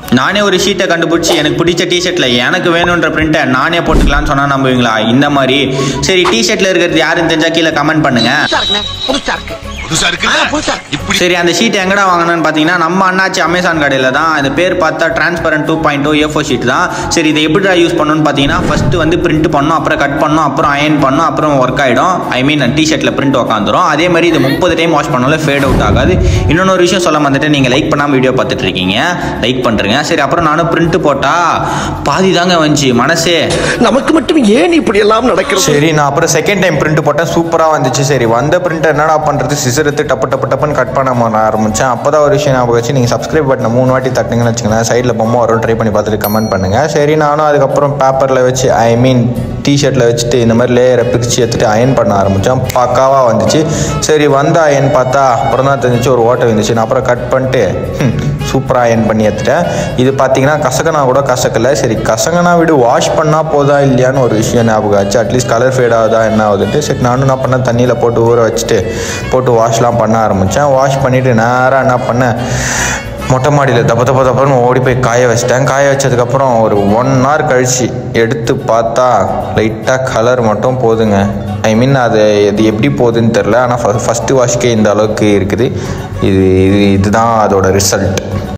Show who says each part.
Speaker 1: நானே ஒரு ஷீட்டை கண்டுபிடிச்சி எனக்கு பிடிச்ச டிஷர்ட்டில் எனக்கு வேணுன்ற பிரிண்ட்டை நானே போட்டுக்கலாம்னு சொன்னால் நம்புவீங்களா இந்த மாதிரி சரி டிஷர்ட்டில் இருக்கிறது யாருன்னு தெரிஞ்சா கீழே கமெண்ட் பண்ணுங்க
Speaker 2: புதுசா இருக்கு
Speaker 3: புதுசா இருக்குல்ல இப்படி
Speaker 1: சரி அந்த ஷீட் எங்கடா வாங்கினேன்னு பார்த்தீங்கன்னா நம்ம அண்ணாச்சி அமேசான் கடையில் தான் அது பேர் பார்த்தா transparent two point two FO sheet தான் சரி இதை எப்படிடா யூஸ் பண்ணணும்னு பார்த்தீங்கன்னா ஃபஸ்ட்டு வந்து பிரிண்ட் பண்ணணும் அப்புறம் கட் பண்ணணும் அப்புறம் அயன் பண்ணணும் அப்புறம் ஒர்க் ஆகிடும் ஐ மீன் டிஷர்ட்டில் பிரிண்ட் உட்காந்துரும் அதே மாதிரி இது முப்பது டைம் வாஷ் பண்ணாலும் ஃபேட் அவுட் ஆகாது இன்னொன்று ஒரு விஷயம் சொல்ல வந்துட்டு நீங்கள் லைக் பண்ணாமல் வீடியோ பார்த்துட்டு இருக்கீங்க லைக் பண்ணுறீங்க சரி அப்புறம் நானும் பிரிண்ட் போட்டால் பாதி தாங்க வந்துச்சு மனசே
Speaker 2: நமக்கு மட்டும் ஏன் இப்படி எல்லாம் நடக்கிறது
Speaker 4: சரி நான் அப்புறம் செகண்ட் டைம் பிரிண்ட் போட்டேன் சூப்பராக வந்துச்சு சரி வந்த பிரிண்ட் என்னடா பண்ணுறது சிசர் எடுத்து டப்பு டப்பு டப்புன்னு கட் பண்ண பண்ண ஆரம்பித்தேன் அப்போ தான் ஒரு விஷயம் ஞாபகம் வச்சு நீங்கள் சப்ஸ்கிரைப் பட்டனை மூணு வாட்டி தட்டுங்கன்னு வச்சுங்களேன் சைடில் பொம்மை வரும் ட்ரை பண்ணி பார்த்துட்டு கமெண்ட் பண்ணுங்கள் சரி நானும் அதுக்கப்புறம் பேப்பரில் வச்சு ஐ மீன் டிஷர்ட்டில் வச்சுட்டு இந்த மாதிரி லேயரை பிரித்து எடுத்துட்டு அயன் பண்ண ஆரம்பித்தேன் பக்காவாக வந்துச்சு சரி வந்த அயன் பார்த்தா அப்புறம் தான் தெரிஞ்சிச்சு ஒரு ஓட்டை வந்துச்சு நான் அப்புறம் கட் பண்ணிட்டு சூப்பராக அயன் பண்ணி எடுத்துட்டேன் இது பார்த்தீங்கன்னா கசகனா கூட கசக்கல சரி கசகனா விடு வாஷ் பண்ணால் போதா இல்லையான்னு ஒரு விஷயம் ஞாபகம் ஆச்சு அட்லீஸ்ட் கலர் ஃபேட் ஆகுதா என்ன ஆகுதுன்ட்டு சரி நானும் என்ன பண்ணேன் தண்ணியில் போட்டு ஊற வச்சுட்டு போட்டு வாஷ்லாம் பண்ண ஆரம்பித்தேன் வாஷ் பண்ணிவிட்டு நேராக என்ன பண்ணேன் மொட்டை மாடியில் தப்ப தப்ப தப்பன்னு ஓடி போய் காய வச்சிட்டேன் காய வச்சதுக்கப்புறம் ஒரு ஒன் ஹவர் கழிச்சு எடுத்து பார்த்தா லைட்டாக கலர் மட்டும் போதுங்க ஐ மீன் அது இது எப்படி போகுதுன்னு தெரில ஆனால் ஃபஸ்ட்டு வாஷ்க்கே இந்த அளவுக்கு இருக்குது இது இது இதுதான் அதோட ரிசல்ட்